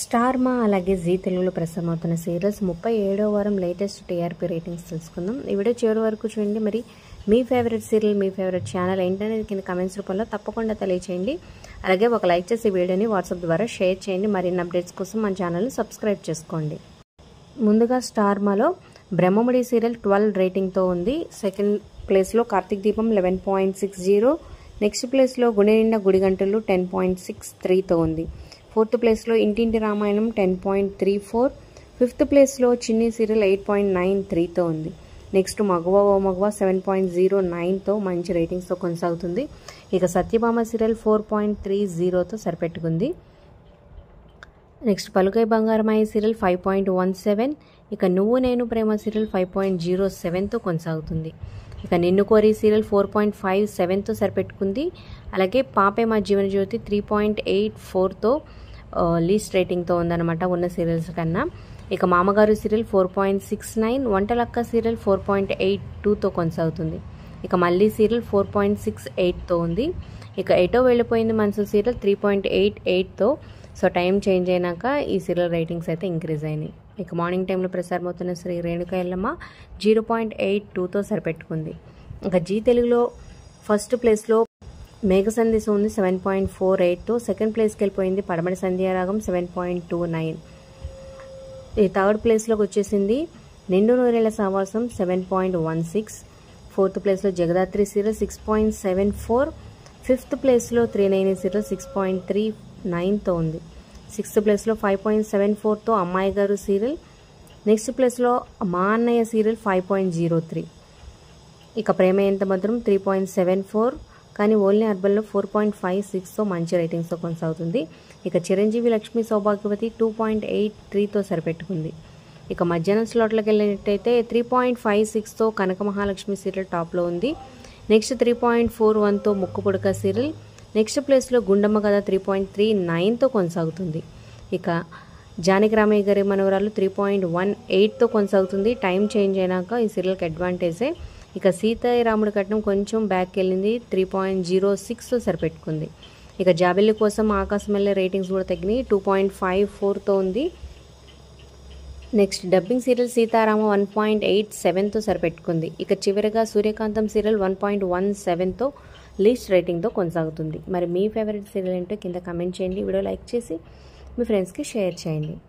star మా అలాగే G తెలుగులో ప్రసారమవుతున్న సీరియల్స్ ముప్పై ఏడో వారం లేటెస్ట్ టీఆర్పీ రేటింగ్స్ తెలుసుకుందాం ఈ వీడియో చివరి వరకు చూడండి మరి మీ ఫేవరెట్ సీరియల్ మీ ఫేవరెట్ ఛానల్ ఏంటనేది కింద కమెంట్స్ రూపంలో తప్పకుండా తెలియచేయండి అలాగే ఒక లైక్ చేసి ఈ వీడియోని వాట్సాప్ ద్వారా షేర్ చేయండి మరిన్ని అప్డేట్స్ కోసం మన ఛానల్ని సబ్స్క్రైబ్ చేసుకోండి ముందుగా స్టార్ మాలో బ్రహ్మముడి సీరియల్ ట్వెల్వ్ రేటింగ్తో ఉంది సెకండ్ ప్లేస్లో Karthika Deepam eleven point six zero next ప్లేస్లో గుడి నిండా గుడి గంటలు టెన్ పాయింట్ సిక్స్ త్రీతో ఉంది ఫోర్త్ ప్లేస్లో Intinti Ramayanam ten point three four fifth ప్లేస్లో Chinni serial eight point nine త్రీతో ఉంది నెక్స్ట్ మగవ ఓ మగవ సెవెన్ పాయింట్ జీరో నైన్తో మంచి రేటింగ్స్తో కొనసాగుతుంది ఇక Satyabhama serial four point three జీరోతో సరిపెట్టుకుంది నెక్స్ట్ పలుకై బంగారమాయి serial five point one seven ఇక Nuvvu Nenu Prema serial five point zero సెవెన్తో కొనసాగుతుంది ఇక Ninnu Kori serial four point five సెవెన్తో సరిపెట్టుకుంది అలాగే Paape Maa Jeevana Jyothi three point eight ఫోర్తో లీస్ట్ రేటింగ్తో ఉందన్నమాట ఉన్న సీరియల్స్ కన్నా ఇక Mamagaru serial four point six nine Vantalakka serial four point eight టూతో కొనసాగుతుంది ఇక Malli serial four point six ఎయిట్తో ఉంది ఇక Eto Vellipoyindi Manasu serial three point eight ఎయిట్తో సో టైం చేంజ్ అయినాక ఈ సీరియల్ రేటింగ్స్ అయితే ఇంక్రీజ్ అయినాయి ఇక మార్నింగ్ టైంలో ప్రసారమవుతున్న Shri Renuka Yellamma zero point eight టూతో సరిపెట్టుకుంది ఇంకా జీ తెలుగులో ఫస్ట్ ప్లేస్లో మేఘ సందేశం ఉంది సెవెన్ పాయింట్ ఫోర్ ఎయిట్తో సెకండ్ ప్లేస్కి వెళ్ళిపోయింది Padamati Sandhyaragam seven point two nine ఈ థర్డ్ ప్లేస్లోకి వచ్చేసింది Nindu Noorella Savasam seven point one six fourth ప్లేస్లో Jagadhatri serial six point seven four fifth ప్లేస్లో three nine serial six point three నైన్తో ఉంది సిక్స్త్ ప్లేస్లో ఫైవ్ పాయింట్ సెవెన్ ఫోర్తో అమ్మాయి గారు సీరియల్ నెక్స్ట్ ప్లేస్లో Maa Annayya serial five point zero three ఇక ప్రేమ ఎంత మాత్రం త్రీ పాయింట్ సెవెన్ ఫోర్ కానీ ఓన్లీ అర్బన్లో ఫోర్ పాయింట్ ఫైవ్ సిక్స్తో మంచి రేటింగ్స్తో కొనసాగుతుంది ఇక Chiranjeevi Lakshmi Sowbhagyavathi two point eight త్రీతో సరిపెట్టుకుంది ఇక మధ్యాహ్నం స్లాట్లోకి వెళ్ళినట్టయితే త్రీ పాయింట్ ఫైవ్ సిక్స్తో కనక మహాలక్ష్మి సీరియల్ టాప్లో ఉంది నెక్స్ట్ త్రీ పాయింట్ ఫోర్ వన్తో ముక్కు పుడక సీరియల్ నెక్స్ట్ ప్లేస్లో గుండమ్మ కథ త్రీ పాయింట్ త్రీ నైన్తో కొనసాగుతుంది ఇక జానకి రామయ్య గారి మనవరాలు త్రీ పాయింట్ వన్ ఎయిట్తో కొనసాగుతుంది టైం చేంజ్ అయినాక ఈ సీరియల్కి అడ్వాంటేజే ఇక సీతాయి రాముడి కట్నం కొంచెం బ్యాక్ వెళ్ళింది త్రీ పాయింట్ జీరో సిక్స్తో సరిపెట్టుకుంది ఇక జాబిల్లి కోసం ఆకాశం వెళ్ళే రేటింగ్స్ కూడా తగ్గినాయి టూ పాయింట్ ఫైవ్ ఫోర్తో ఉంది next dubbing serial Seetharama one point eight సెవెన్తో సరిపెట్టుకుంది ఇక చివరిగా Suryakantham serial one point one సెవెన్తో లీస్ట్ రేటింగ్తో కొనసాగుతుంది మరి మీ ఫేవరెట్ సీరియల్ ఏంటో కింద కమెంట్ చేయండి వీడియో లైక్ చేసి మీ ఫ్రెండ్స్కి షేర్ చేయండి